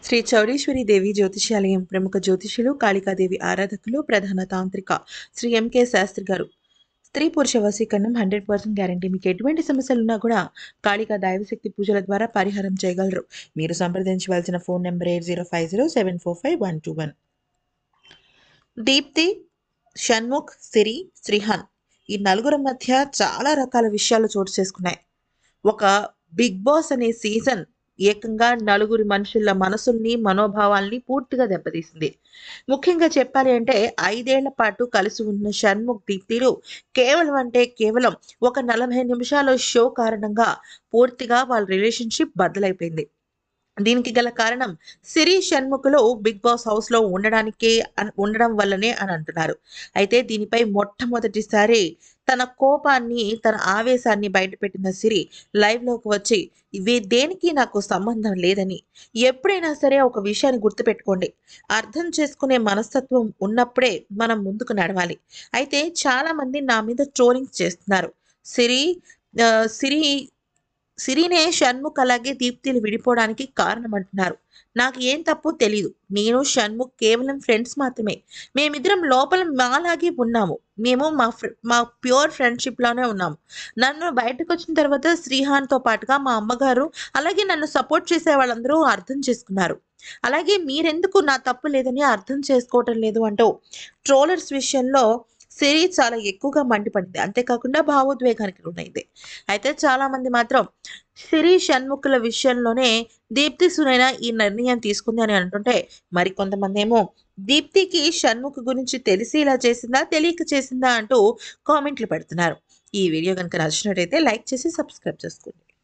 శ్రీ చౌడేశ్వరి దేవి జ్యోతిష్యాలయం ప్రముఖ జ్యోతిష్యులు కాళికాదేవి ఆరాధకులు ప్రధాన తాంత్రిక శ్రీ ఎంకే శాస్త్రి గారు స్త్రీ పురుష వశీకరణం హండ్రెడ్ పర్సెంట్ గ్యారంటీ మీకు ఎటువంటి సమస్యలున్నా కూడా కాళికా దైవశక్తి పూజల ద్వారా పరిహారం చేయగలరు మీరు సంప్రదించవలసిన phone number eight zero five zero seven four five one two one Deepthi Shanmukh Siri Srihan ఈ నలుగురి మధ్య చాలా రకాల విషయాలు చోటు చేసుకున్నాయి ఒక బిగ్ బాస్ అనే సీజన్ ఏకంగా నలుగురి మనుషుల మనసుల్ని మనోభావాల్ని పూర్తిగా దెబ్బతీసింది ముఖ్యంగా చెప్పాలి అంటే ఐదేళ్ల పాటు కలిసి ఉన్న షణ్ముఖ్ దీప్తిలు కేవలం అంటే కేవలం ఒక నలభై నిమిషాల షో కారణంగా పూర్తిగా వాళ్ళ రిలేషన్షిప్ బద్దలైపోయింది దీనికి గల కారణం సిరి షణ్ముఖులు బిగ్ బాస్ హౌస్ లో ఉండడానికే అన్- ఉండడం వల్లనే అని అంటున్నారు అయితే దీనిపై మొట్టమొదటిసారి తన కోపాన్ని తన ఆవేశాన్ని బయటపెట్టిన సిరి లైవ్ లోకి వచ్చి ఇవి దేనికి నాకు సంబంధం లేదని ఎప్పుడైనా సరే ఒక విషయాన్ని గుర్తుపెట్టుకోండి అర్థం చేసుకునే మనస్తత్వం ఉన్నప్పుడే మనం ముందుకు నడవాలి అయితే చాలా మంది నా మీద ట్రోలింగ్స్ చేస్తున్నారు సిరి ఆ, సిరి సిరినే షణ్ముఖ్ అలాగే దీప్తిలు విడిపోవడానికి కారణం అంటున్నారు నాకు ఏం తప్పు తెలీదు నేను షణ్ముఖ్ కేవలం ఫ్రెండ్స్ మాత్రమే మేమిద్దరం లోపల మాలాగే ఉన్నాము మేము మా ఫ్రె మా ప్యూర్ ఫ్రెండ్షిప్లోనే ఉన్నాము నన్ను బయటకు వచ్చిన తర్వాత శ్రీహాన్తో పాటుగా మా అమ్మగారు అలాగే నన్ను సపోర్ట్ చేసే వాళ్ళందరూ అర్థం చేసుకున్నారు అలాగే మీరెందుకు నా తప్పు లేదని అర్థం చేసుకోవటం లేదు అంటూ ట్రోలర్స్ విషయంలో సిరి చాలా ఎక్కువగా మండిపడింది అంతేకాకుండా భావోద్వేగానికి లోనైంది అయితే చాలా మంది మాత్రం సిరి షణ్ముఖుల విషయంలోనే దీప్తి సునైన ఈ నిర్ణయం తీసుకుంది అని అంటుంటే మరి కొంతమంది ఏమో దీప్తికి షణ్ముఖ్ గురించి తెలిసి ఇలా చేసిందా తెలియక చేసిందా అంటూ కామెంట్లు పెడుతున్నారు ఈ వీడియో కనుక నచ్చినట్టయితే లైక్ చేసి సబ్స్క్రైబ్ చేసుకోండి